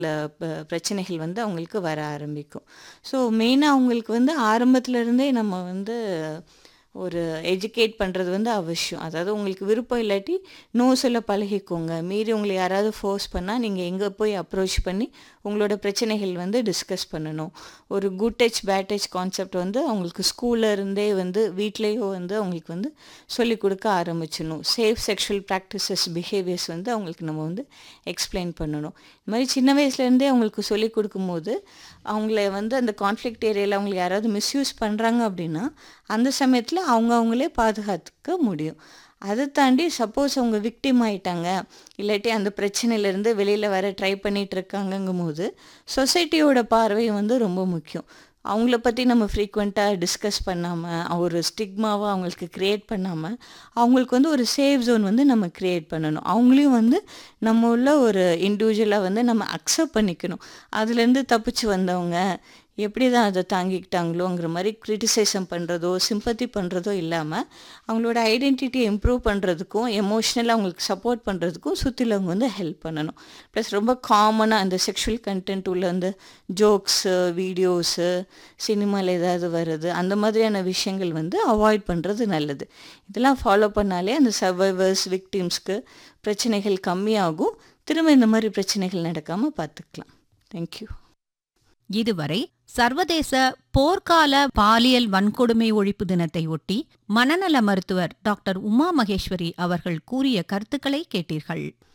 ப- பிரச்சனைகள் வந்து அவங்களுக்கு வர ஆரம்பிக்கும் ஸோ மெயினாக அவங்களுக்கு வந்து ஆரம்பத்துல இருந்தே நம்ம வந்து ஒரு எஜுகேட் பண்ணுறது வந்து அவசியம் அதாவது உங்களுக்கு விருப்பம் இல்லாட்டி நோ சொல்ல பழகிக்கோங்க மீறி உங்களை யாராவது ஃபோர்ஸ் பண்ணால் நீங்கள் எங்கே போய் அப்ரோச் பண்ணி உங்களோட பிரச்சனைகள் வந்து டிஸ்கஸ் பண்ணணும் ஒரு good touch bad touch concept வந்து அவங்களுக்கு ஸ்கூல்ல இருந்தே வந்து வீட்லேயோ வந்து அவங்களுக்கு வந்து சொல்லிக் கொடுக்க ஆரம்பிச்சிடணும் சேஃப் செக்ஷுவல் ப்ராக்டிசஸ் பிஹேவியர்ஸ் வந்து அவங்களுக்கு நம்ம வந்து எக்ஸ்பிளைன் பண்ணணும் இந்த மாதிரி சின்ன வயசுலேருந்தே அவங்களுக்கு சொல்லிக் கொடுக்கும்போது அவங்கள வந்து அந்த கான்ஃப்ளிக்ட் ஏரியாவில் அவங்களை யாராவது மிஸ்யூஸ் பண்ணுறாங்க அப்படின்னா அந்த சமயத்தில் அவங்க அவங்களே பாதுகாத்துக்க முடியும் அதை தாண்டி சப்போஸ் அவங்க விக்டிம் ஆயிட்டாங்க இல்லாட்டி அந்த பிரச்சனையிலேருந்து வெளியில் வர ட்ரை பண்ணிட்டு இருக்காங்கங்கும் போது சொசைட்டியோட பார்வை வந்து ரொம்ப முக்கியம் அவங்கள பற்றி நம்ம ஃப்ரீக்வெண்ட்டாக டிஸ்கஸ் பண்ணாமல் ஒரு ஸ்டிக்மாவை அவங்களுக்கு க்ரியேட் பண்ணாமல் அவங்களுக்கு வந்து ஒரு சேஃப் ஜோன் வந்து நம்ம க்ரியேட் பண்ணணும் அவங்களையும் வந்து நம்ம உள்ள ஒரு இண்டிவிஜுவலாக வந்து நம்ம அக்செப்ட் பண்ணிக்கணும் அதுலேருந்து தப்பிச்சு வந்தவங்க எப்படி தான் அதை தாங்கிக்கிட்டாங்களோங்கிற மாதிரி கிரிட்டிசைசம் பண்ணுறதோ சிம்பத்தி பண்ணுறதோ இல்லாமல் அவங்களோட ஐடென்டிட்டியை இம்ப்ரூவ் பண்ணுறதுக்கும் எமோஷ்னலாக அவங்களுக்கு சப்போர்ட் பண்ணுறதுக்கும் சுற்றிலவங்க வந்து ஹெல்ப் பண்ணணும் ப்ளஸ் ரொம்ப காமனாக அந்த செக்ஷுவல் கண்டென்ட் உள்ள அந்த ஜோக்ஸு வீடியோஸு சினிமாவில் ஏதாவது வருது அந்த மாதிரியான விஷயங்கள் வந்து அவாய்ட் பண்ணுறது நல்லது இதெல்லாம் ஃபாலோ பண்ணாலே அந்த சர்வைவர்ஸ் விக்டிம்ஸ்க்கு பிரச்சனைகள் கம்மியாகும் திரும்ப இந்த மாதிரி பிரச்சனைகள் நடக்காமல் பார்த்துக்கலாம் தேங்க்யூ இதுவரை சர்வதேச போர்க்கால பாலியல் வன்கொடுமை ஒழிப்பு தினத்தை ஒட்டி மனநல மருத்துவர் டாக்டர் உமா மகேஸ்வரி அவர்கள் கூறிய கருத்துக்களை கேட்டீர்கள்